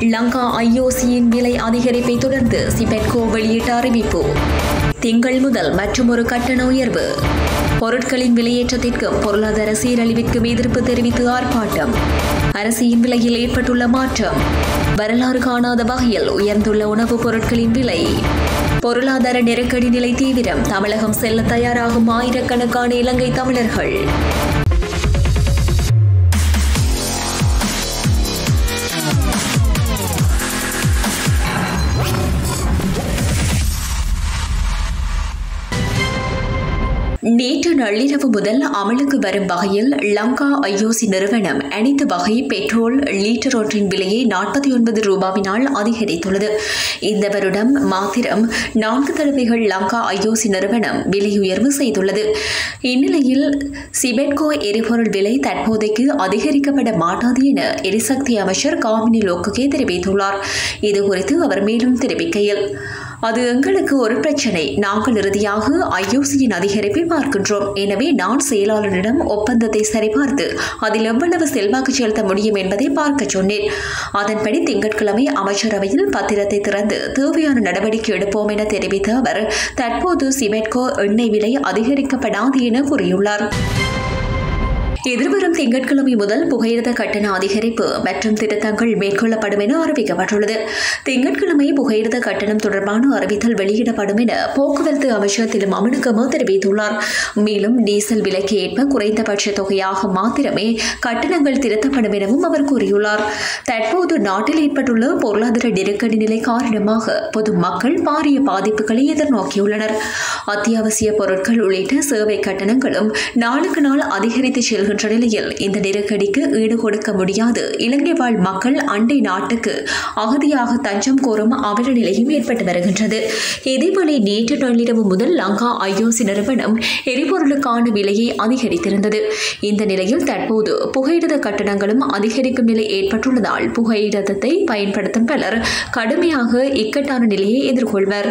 லங்கா ஐஓசியின் விலை அதிகரிப்பை தொடர்ந்து சிபெட்கோ வெளியிட்ட அறிவிப்பு திங்கள் முதல் மற்றொரு கட்டண உயர்வு பொருட்களின் விலையேற்றத்திற்கும் பொருளாதார சீரழிவிற்கும் எதிர்ப்பு தெரிவித்து ஆர்ப்பாட்டம் அரசியின் விலையில் ஏற்பட்டுள்ள மாற்றம் வரலாறு காணாத வகையில் உயர்ந்துள்ள உணவுப் பொருட்களின் விலை பொருளாதார நெருக்கடி நிலை தீவிரம் தமிழகம் செல்ல தயாராகும் ஆயிரக்கணக்கான இலங்கை தமிழர்கள் நேற்று நள்ளிரவு முதல் அமலுக்கு வரும் வகையில் லங்கா ஐஓசி நிறுவனம் அனைத்து வகை பெட்ரோல் லீட்டர் ஒன்றின் விலையை நாற்பத்தி ஒன்பது ரூபாவினால் அதிகரித்துள்ளது இந்த வருடம் மாத்திரம் நான்கு தடவைகள் லங்கா ஐஓசி நிறுவனம் விலை உயர்வு செய்துள்ளது இந்நிலையில் சிபெட்கோ எரிபொருள் விலை தற்போதைக்கு அதிகரிக்கப்பட மாட்டாது என எரிசக்தி அமைச்சர் காமினி லோக்ககே தெரிவித்துள்ளார் இதுகுறித்து அவர் மேலும் தெரிவிக்கையில் அது எங்களுக்கு ஒரு பிரச்சனை நாங்கள் இறுதியாக ஐஓசியின் அதிகரிப்பை பார்க்கின்றோம் எனவே நான் செயலாளரிடம் ஒப்பந்தத்தை சரிபார்த்து அதில் எவ்வளவு செல்வாக்கு செலுத்த முடியும் என்பதை பார்க்க சொன்னேன் அதன்படி திங்கட்கிழமை அமைச்சரவையில் பத்திரத்தை திறந்து தேவையான நடவடிக்கை எடுப்போம் என தெரிவித்த அவர் தற்போது சிமெட்கோ எண்ணெய் விலை அதிகரிக்கப்படாது என கூறியுள்ளார் எதிர்வரும் திங்கட்கிழமை முதல் புகையிரத கட்டண அதிகரிப்பு மற்றும் திருத்தங்கள் மேற்கொள்ளப்படும் என அறிவிக்கப்பட்டுள்ளது திங்கட்கிழமை புகையிரத கட்டணம் தொடர்பான அறிவித்தல் வெளியிடப்படும் என போக்குவரத்து அமைச்சர் திரு அமனுகம தெரிவித்துள்ளார் மேலும் டீசல் விலைக்கு ஏற்ப குறைந்தபட்ச தொகையாக மாத்திரமே கட்டணங்கள் திருத்தப்படும் எனவும் அவர் கூறியுள்ளார் தற்போது நாட்டில் ஏற்பட்டுள்ள பொருளாதார நெருக்கடி நிலை காரணமாக பொதுமக்கள் பாரிய பாதிப்புகளை எதிர்நோக்கியுள்ளனர் அத்தியாவசிய பொருட்கள் உள்ளிட்ட சேவை கட்டணங்களும் நாளுக்கு நாள் அதிகரித்து செல்கின்ற நிலையில் இந்த நெருக்கடிக்கு ஈடு கொடுக்க முடியாது இலங்கை வாழ் மக்கள் அண்டை நாட்டுக்கு அகதியாக தஞ்சம் கோரும் அவல நிலையும் ஏற்பட்டு வருகின்றது இதேவேளை நேற்று நள்ளிரவு முதல் லங்கா ஐஓசி நிறுவனம் எரிபொருளுக்கான விலையை அதிகரித்திருந்தது இந்த நிலையில் தற்போது புகையிரத கட்டணங்களும் அதிகரிக்கும் நிலை ஏற்பட்டுள்ளதால் புகையிரதத்தை பயன்படுத்தும் பலர் கடுமையாக இக்கட்டான நிலையை எதிர்கொள்வர்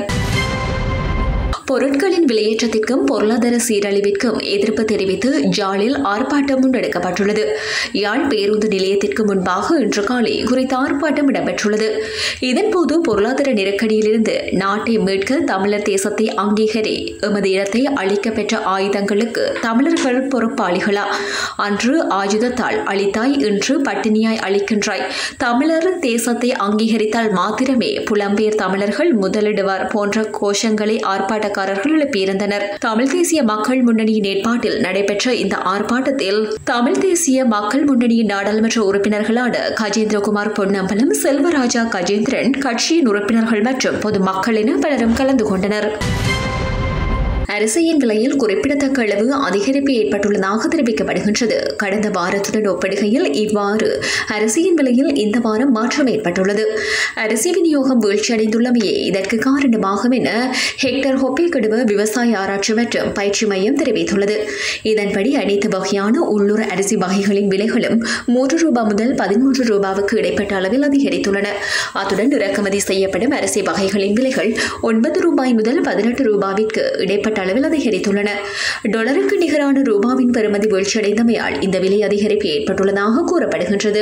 பொருட்களின் விலையேற்றத்திற்கும் பொருளாதார சீரழிவிற்கும் எதிர்ப்பு தெரிவித்து ஜாலில் ஆர்ப்பாட்டம் முன்னெடுக்கப்பட்டுள்ளது யாழ் பேருந்து நிலையத்திற்கு முன்பாக இன்று காலை குறித்த ஆர்ப்பாட்டம் இடம்பெற்றுள்ளது இதன்போது பொருளாதார நெருக்கடியிலிருந்து நாட்டை மீட்க தமிழர் தேசத்தை அங்கீகரி எமது இடத்தை அளிக்க பெற்ற ஆயுதங்களுக்கு தமிழர்கள் பொறுப்பாளிகளா அன்று ஆயுதத்தால் அளித்தாய் இன்று பட்டினியாய் அளிக்கின்றாய் தமிழர் தேசத்தை அங்கீகரித்தால் மாத்திரமே புலம்பெயர் தமிழர்கள் முதலிடுவார் போன்ற கோஷங்களை ஆர்ப்பாட்ட ஆர்ப்பாட்டக்காரர்கள் எழுப்பியிருந்தனர் தமிழ் தேசிய மக்கள் முன்னணியின் ஏற்பாட்டில் நடைபெற்ற இந்த ஆர்ப்பாட்டத்தில் தமிழ் தேசிய மக்கள் முன்னணியின் நாடாளுமன்ற உறுப்பினர்களான கஜேந்திரகுமார் பொன்னம்பலம் செல்வராஜா கஜேந்திரன் கட்சியின் உறுப்பினர்கள் மற்றும் பொதுமக்கள் என பலரும் கலந்து கொண்டனர் அரிசியின் விலையில் குறிப்பிடத்தக்க அளவு அதிகரிப்பு ஏற்பட்டுள்ளதாக தெரிவிக்கப்படுகின்றது கடந்த வாரத்துடன் ஒப்பிடுகையில் இவ்வாறு அரிசியின் விலையில் இந்த வாரம் மாற்றம் ஏற்பட்டுள்ளது அரிசி விநியோகம் வீழ்ச்சியடைந்துள்ளமையே இதற்கு காரணமாகும் என ஹெக்டர் ஹொப்பேகடுவ விவசாய ஆராய்ச்சி மற்றும் பயிற்சி மையம் தெரிவித்துள்ளது இதன்படி அனைத்து வகையான உள்ளூர் அரிசி வகைகளின் விலைகளும் மூன்று ரூபாய் முதல் பதிமூன்று ரூபாவுக்கு இடைப்பட்ட அளவில் அதிகரித்துள்ளன அத்துடன் இறக்குமதி செய்யப்படும் அரிசி வகைகளின் விலைகள் ஒன்பது ரூபாய் முதல் பதினெட்டு ரூபாவிற்கு இடைப்பட்ட அளவில் அதிகரித்துள்ளன டொலருக்கு நிகரான ரூபாவின் பெறுமதி வீழ்ச்சியடைந்தமையால் இந்த விலை அதிகரிப்பு ஏற்பட்டுள்ளதாக கூறப்படுகின்றது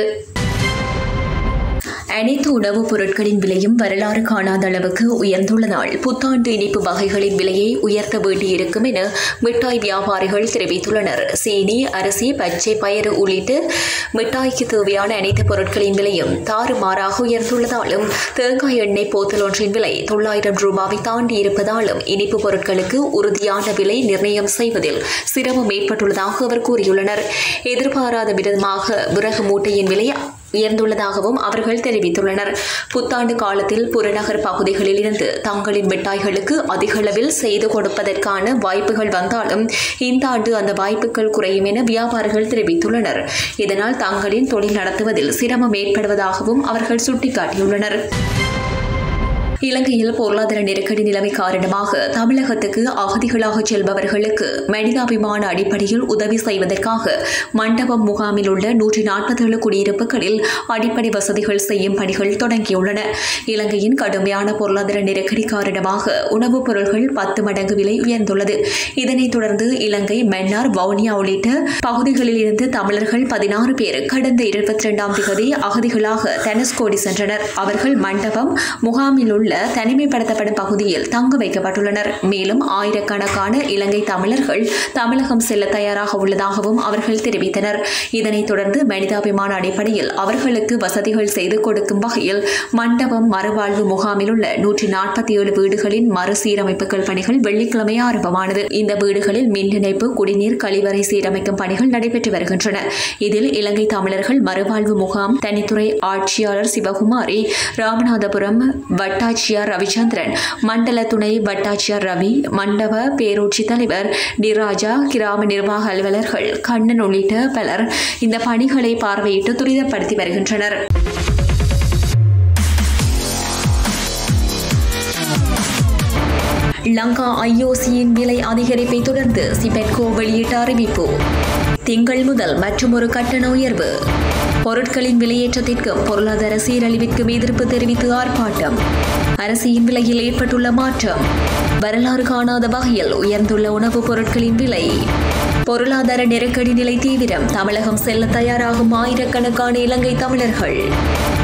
அனைத்து உணவுப் பொருட்களின் விலையும் வரலாறு காணாத அளவுக்கு உயர்ந்துள்ளதால் புத்தாண்டு இனிப்பு வகைகளின் விலையை உயர்த்த வேண்டியிருக்கும் என மிட்டாய் வியாபாரிகள் தெரிவித்துள்ளனர் சீனி அரிசி பச்சை பயிறு உள்ளிட்ட மிட்டாய்க்கு தேவையான அனைத்து பொருட்களின் விலையும் தாறுமாறாக உயர்ந்துள்ளதாலும் தேங்காய் எண்ணெய் போத்தல் ஒன்றின் விலை தொள்ளாயிரம் ரூபாவை தாண்டி இருப்பதாலும் இனிப்பு பொருட்களுக்கு உறுதியான விலை நிர்ணயம் செய்வதில் சிரமம் ஏற்பட்டுள்ளதாக அவர் கூறியுள்ளனர் எதிர்பாராத விதமாக விறகு மூட்டையின் விலை உயர்ந்துள்ளதாகவும் அவர்கள் தெரிவித்துள்ளனர் புத்தாண்டு காலத்தில் புறநகர் பகுதிகளில் இருந்து தங்களின் மிட்டாய்களுக்கு அதிகளவில் செய்து கொடுப்பதற்கான வாய்ப்புகள் வந்தாலும் இந்த ஆண்டு அந்த வாய்ப்புகள் குறையும் என வியாபாரிகள் தெரிவித்துள்ளனர் இதனால் தங்களின் தொழில் நடத்துவதில் சிரமம் ஏற்படுவதாகவும் அவர்கள் சுட்டிக்காட்டியுள்ளனர் இலங்கையில் பொருளாதார நெருக்கடி நிலைமை காரணமாக தமிழகத்துக்கு அகதிகளாக செல்பவர்களுக்கு மனிதாபிமான அடிப்படையில் உதவி செய்வதற்காக மண்டபம் முகாமில் உள்ள நூற்றி நாற்பத்தேழு குடியிருப்புகளில் அடிப்படை வசதிகள் செய்யும் பணிகள் தொடங்கியுள்ளன இலங்கையின் கடுமையான பொருளாதார நெருக்கடி காரணமாக உணவுப் பொருட்கள் பத்து மடங்கு விலை உயர்ந்துள்ளது இதனைத் தொடர்ந்து இலங்கை மன்னார் வவுனியா உள்ளிட்ட பகுதிகளில் இருந்து தமிழர்கள் பதினாறு பேர் கடந்த இருபத்தி இரண்டாம் தேதி அகதிகளாக தனுஷ்கோடி சென்றனர் அவர்கள் மண்டபம் முகாமில் உள்ள தனிமைப்படுத்தப்படும் பகுதியில் தங்க வைக்கப்பட்டுள்ளனர் மேலும் ஆயிரக்கணக்கான இலங்கை தமிழர்கள் தமிழகம் செல்ல தயாராக உள்ளதாகவும் அவர்கள் தெரிவித்தனர் இதனைத் தொடர்ந்து மனிதாபிமான அடிப்படையில் அவர்களுக்கு வசதிகள் செய்து கொடுக்கும் வகையில் மண்டபம் மறுவாழ்வு முகாமில் உள்ள நூற்றி நாற்பத்தி ஏழு வீடுகளின் மறுசீரமைப்புகள் பணிகள் வெள்ளிக்கிழமை ஆரம்பமானது இந்த வீடுகளில் மின் இணைப்பு குடிநீர் கழிவறை சீரமைக்கும் பணிகள் நடைபெற்று வருகின்றன இதில் இலங்கை தமிழர்கள் மறுவாழ்வு முகாம் தனித்துறை ஆட்சியாளர் சிவகுமாரி ராமநாதபுரம் வட்டாட்சியர் ரவிச்சந்திரன் மண்டல துணை வட்டாட்சியர் ரவி மண்டப பேரூட்சி தலைவர் டி ராஜா கிராம நிர்வாக அலுவலர்கள் கண்ணன் உள்ளிட்ட பலர் இந்த பணிகளை பார்வையிட்டு துரிதப்படுத்தி வருகின்றனர் லங்கா ஐஓசியின் விலை அதிகரிப்பை தொடர்ந்து சிபெட்கோ வெளியிட்ட அறிவிப்பு திங்கள் முதல் மற்றொரு கட்டண உயர்வு பொருட்களின் விலையேற்றத்திற்கும் பொருளாதார சீரழிவிற்கும் எதிர்ப்பு தெரிவித்து ஆர்ப்பாட்டம் அரசியின் விலையில் ஏற்பட்டுள்ள மாற்றம் வரலாறு காணாத வகையில் உயர்ந்துள்ள உணவுப் பொருட்களின் விலை பொருளாதார நெருக்கடி நிலை தீவிரம் தமிழகம் செல்ல தயாராகும் ஆயிரக்கணக்கான இலங்கை தமிழர்கள்